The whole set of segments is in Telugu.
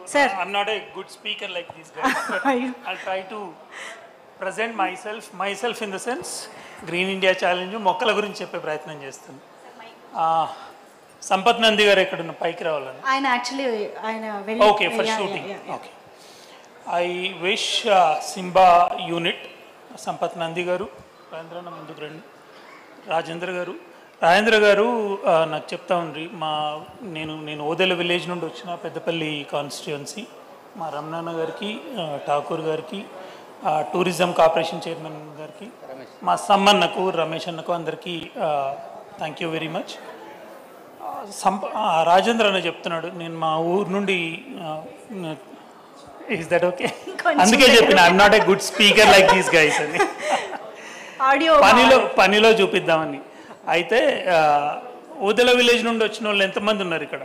Sir. I'm not a good speaker like these guys, but I'll try to present myself, myself in the sense, green India challenge మొక్కల గురించి చెప్పే ప్రయత్నం చేస్తాను ఆ, సంపత్ నంది గారు ఎక్కడున్న పైకి రావాలని ఆయన యాక్చువల్లీ ఆయన వెళ్ళి okay for Yeah, yeah, shooting yeah, yeah. Okay I wish Simba unit Sampath Nandi garu Rajendra ముందుకు రండి రాజేంద్ర గారు రాజేంద్ర గారు ఆ, నాకు చెప్తా ఉండ్రి మా నేను నేను ఓదెల విలేజ్ నుండి వచ్చిన పెద్దపల్లి కాన్స్టిట్యుయెన్సీ మా రమణాన్న గారికి ఆ, ఠాకూర్ గారికి ఆ, టూరిజం కార్పొరేషన్ చైర్మన్ గారికి మా సమ్మన్నకు రమేష్ అన్నకు అందరికీ థ్యాంక్ యూ వెరీ మచ్ సంప ఆ, రాజేంద్ర అన్న చెప్తున్నాడు నేను మా ఊరు నుండి ఇస్ దట్ ఓకే కొంచెం అందుకే చెప్పిన I'm not a good speaker like these guys అని ఆడియో పనిలో పనిలో చూపిద్దామని అయితే ఆ, ఊదల విలేజ్ నుండి వచ్చిన వాళ్ళు ఎంతమంది ఉన్నారు ఇక్కడ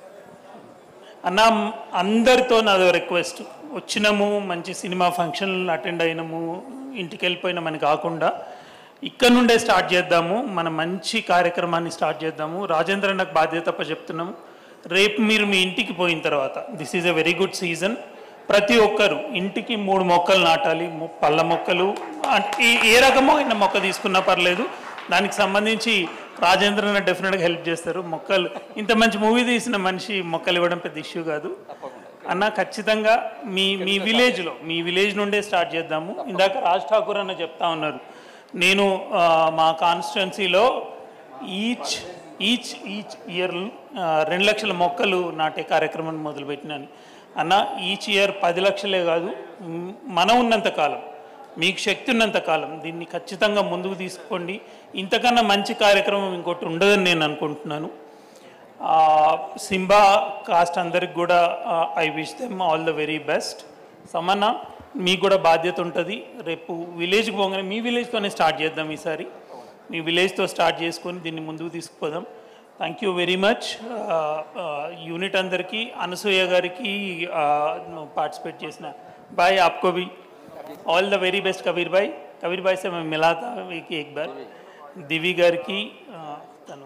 అన్న అందరితో నాదో రిక్వెస్ట్ వచ్చినాము మంచి సినిమా ఫంక్షన్ అటెండ్ అయినాము ఇంటికి వెళ్ళిపోయినామని కాకుండా ఇక్కడ నుండే స్టార్ట్ చేద్దాము మన మంచి కార్యక్రమాన్ని స్టార్ట్ చేద్దాము రాజేంద్ర నాకు బాధ్యత చెప్తున్నాము రేపు మీరు మీ ఇంటికి పోయిన తర్వాత this is a very good season ప్రతి ఒక్కరు ఇంటికి మూడు మొక్కలు నాటాలి మొ- పళ్ళ మొక్కలు అంటే ఏ- ఏ రకమైన మొక్క తీసుకున్నా పర్లేదు దానికి సంబంధించి రాజేంద్రన డెఫినెట్గా హెల్ప్ చేస్తారు మొక్కలు ఇంత మంచి మూవీ తీసిన మనిషి మొక్కలు ఇవ్వడం పెద్ద ఇష్యూ కాదు అన్న ఖచ్చితంగా మీ మీ విలేజ్లో మీ విలేజ్ నుండే స్టార్ట్ చేద్దాము ఇందాక రాజ్ ఠాకూర్ అన్న చెప్తా ఉన్నారు నేను ఆ, మా కాన్స్టిట్యున్సీలో ఈచ్ ఈచ్ ఈచ్ ఇయర్ రెండు లక్షల మొక్కలు నాటే కార్యక్రమాన్ని మొదలుపెట్టినాను అన్న ఈచ్ ఇయర్ పది లక్షలే కాదు మ్, మనం ఉన్నంత కాలం మీకు శక్తి ఉన్నంత కాలం దీన్ని ఖచ్చితంగా ముందుకు తీసుకోండి ఇంతకన్నా మంచి కార్యక్రమం ఇంకోటి ఉండదని నేను అనుకుంటున్నాను ఆ, సింబా కాస్ట్ అందరికి కూడా I wish them all the very best Samanna మీకు కూడా బాధ్యత ఉంటుంది రేపు విలేజ్కి పోగానే మీ విలేజ్తోనే స్టార్ట్ చేద్దాం ఈసారి మీ విలేజ్తో స్టార్ట్ చేసుకొని దీన్ని ముందుకు తీసుకుపోదాం thank you very much unit అందరికీ అనసూయ గారికి పార్టిసిపేట్ చేసిన బాయ్ आपको भी all the very best Kabir भाई कबीर भाई से मैं मिला था एक एक बार దివి గారికి ఆ, తను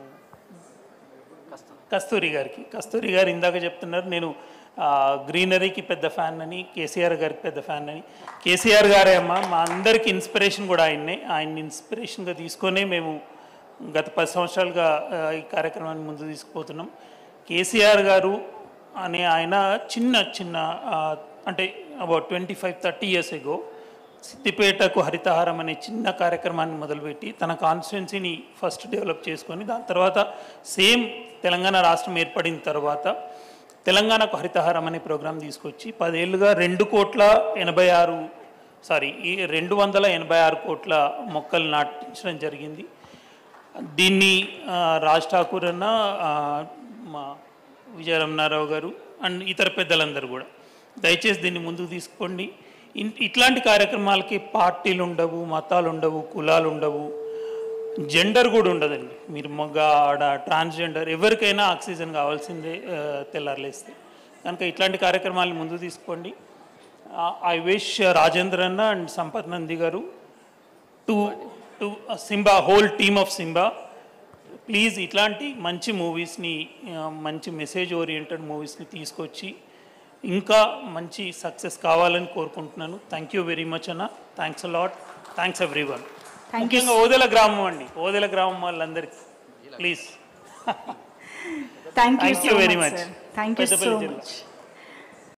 కస్తూరి గారికి కస్తూరి గారు ఇందాక చెప్తున్నారు నేను ఆ, గ్రీనరీకి పెద్ద ఫ్యాన్ అని కేసీఆర్ గారికి పెద్ద ఫ్యాన్ అని కేసీఆర్ గారే అమ్మ మా అందరికి ఇన్స్పిరేషన్ కూడా ఆయన్నే ఆయన్ని ఇన్స్పిరేషన్గా తీసుకొనే మేము గత పది సంవత్సరాలుగా ఆ, ఈ కార్యక్రమాన్ని ముందు తీసుకుపోతున్నాం కేసీఆర్ గారు అనే ఆయన చిన్న చిన్న ఆ, అంటే about twenty five thirty years ago సిద్దిపేటకు హరితహారం అనే చిన్న కార్యక్రమాన్ని మొదలుపెట్టి తన కాన్స్టిట్యున్సీని ఫస్ట్ డెవలప్ చేసుకొని దాని తర్వాత సేమ్ తెలంగాణ రాష్ట్రం ఏర్పడిన తర్వాత తెలంగాణకు హరితహారం అనే ప్రోగ్రాం తీసుకొచ్చి పదేళ్లుగా రెండు కోట్ల ఎనభై ఆరు సారీ ఈ రెండు వందల ఎనభై ఆరు కోట్ల మొక్కలు నాటించడం జరిగింది దీన్ని ఆ, రాజ్ ఠాకూర్ అన్న ఆ, మా విజయరమణారావు గారు అండ్ ఇతర పెద్దలందరూ కూడా దయచేసి దీన్ని ముందుకు తీసుకోండి ఇన్- ఇట్లాంటి కార్యక్రమాలకి పార్టీలు ఉండవు మతాలు ఉండవు కులాలు ఉండవు జెండర్ కూడా ఉండదండి మీరు మగ ఆడ ట్రాన్స్జెండర్ ఎవరికైనా ఆక్సిజన్ కావాల్సిందే ఆ, తెల్లారలేస్తే కనుక ఇట్లాంటి కార్యక్రమాలను ముందుకు తీసుకోండి ఐ విష్ రాజేంద్ర అన్న and Sampath Nandi garu to to Simbaa whole team of Simbaa please ఇట్లాంటి మంచి మూవీస్ని మంచి మెసేజ్ ఓరియంటెడ్ మూవీస్ని తీసుకొచ్చి ఇంకా మంచి సక్సెస్ కావాలని కోరుకుంటున్నాను థ్యాంక్ యూ వెరీ మచ్ అన్న thanks a lot thanks everyone ముఖ్యంగా ఓదెల గ్రామం అండి ఓదెల గ్రామం వాళ్ళందరికీ please thank you thank you so very much much sir thank you so Peddapalli జిల్లా మచ్